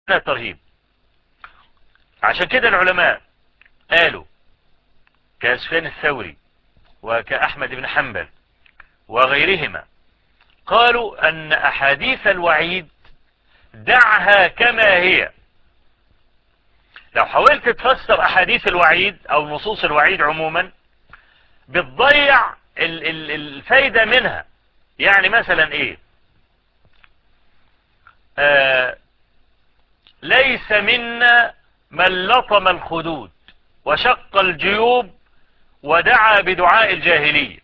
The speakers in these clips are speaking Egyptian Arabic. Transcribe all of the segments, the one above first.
ترهيب عشان كده العلماء قالوا كاسفين الثوري وكأحمد بن حنبل وغيرهما قالوا أن أحاديث الوعيد دعها كما هي لو حاولت تفسر أحاديث الوعيد أو نصوص الوعيد عموما بتضيع الفايدة منها يعني مثلا ايه آه ليس منا من لطم الخدود وشق الجيوب ودعا بدعاء الجاهلية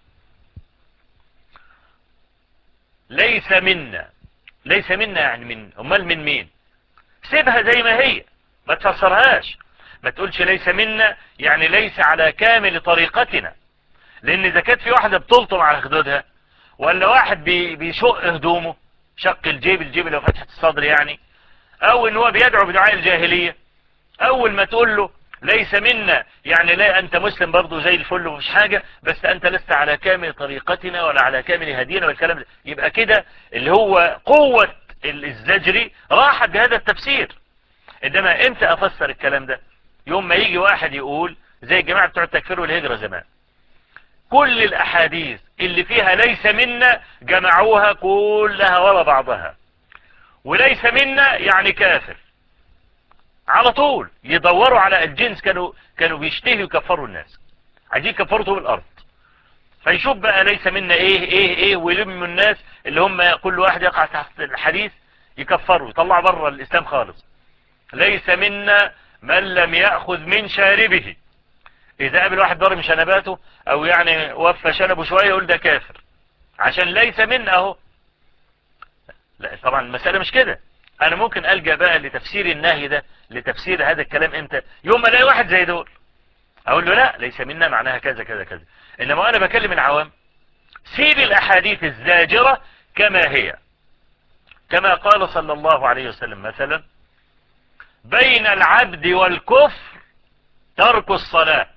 ليس منا ليس منا يعني من امال من مين سيبها زي ما هي ما تفسرهاش ما تقولش ليس منا يعني ليس على كامل طريقتنا لان اذا كانت في واحدة بتلطم على خدودها ولا واحد بي بيشق هدومه شق الجيب الجيب لو فتحة الصدر يعني او ان هو بيدعو بدعاء الجاهلية اول ما تقول له ليس منا يعني لا انت مسلم برضه زي الفل ومش حاجة بس انت لست على كامل طريقتنا ولا على كامل هدينا والكلام ده يبقى كده اللي هو قوة الزجري راحت بهذا التفسير انما امتى افسر الكلام ده يوم ما يجي واحد يقول زي الجماعة بتوع التكفير والهجرة زمان كل الاحاديث اللي فيها ليس منا جمعوها كلها ورا بعضها وليس منا يعني كافر على طول يدوروا على الجنس كانوا كانوا بيشتهوا يكفروا الناس عايزين يكفروا الارض فيشوف بقى ليس منا ايه ايه ايه ويلم الناس اللي هم كل واحد يقع تحت الحديث يكفروا يطلع بره الاسلام خالص ليس منا من لم يأخذ من شاربه اذا قابل واحد ضارب شنباته او يعني وفى شنبه شوية يقول ده كافر عشان ليس منا اهو لا طبعا المسألة مش كده انا ممكن الجا بقى لتفسير النهي ده لتفسير هذا الكلام امتى يوم ما الاقي واحد زي دول اقول له لا ليس منا معناها كذا كذا كذا انما انا بكلم العوام سيب الاحاديث الزاجرة كما هي كما قال صلى الله عليه وسلم مثلا بين العبد والكفر ترك الصلاة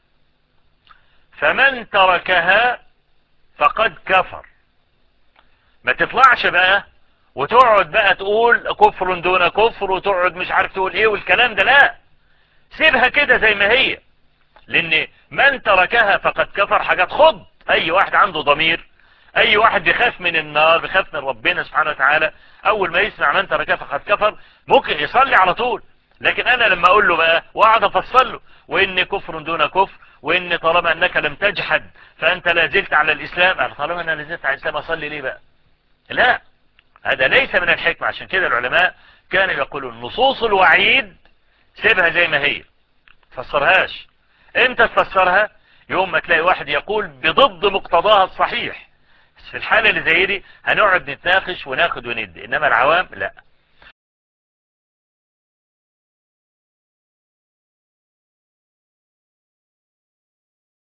فمن تركها فقد كفر ما تطلعش بقى وتقعد بقى تقول كفر دون كفر وتقعد مش عارف تقول ايه والكلام ده لا سيبها كده زي ما هي لان من تركها فقد كفر حاجات خض اي واحد عنده ضمير اي واحد بيخاف من النار بيخاف من ربنا سبحانه وتعالى اول ما يسمع من تركها فقد كفر ممكن يصلي على طول لكن انا لما اقول له بقى واقعد افصل له وان كفر دون كفر وان طالما انك لم تجحد فانت لا زلت على الاسلام طالما انا لازلت على الاسلام اصلي ليه بقى لا هذا ليس من الحكمة عشان كده العلماء كانوا يقولون نصوص الوعيد سيبها زي ما هي تفسرهاش امتى تفسرها يوم ما تلاقي واحد يقول بضد مقتضاها الصحيح في الحالة اللي زي دي هنقعد نتناقش وناخد وندي انما العوام لا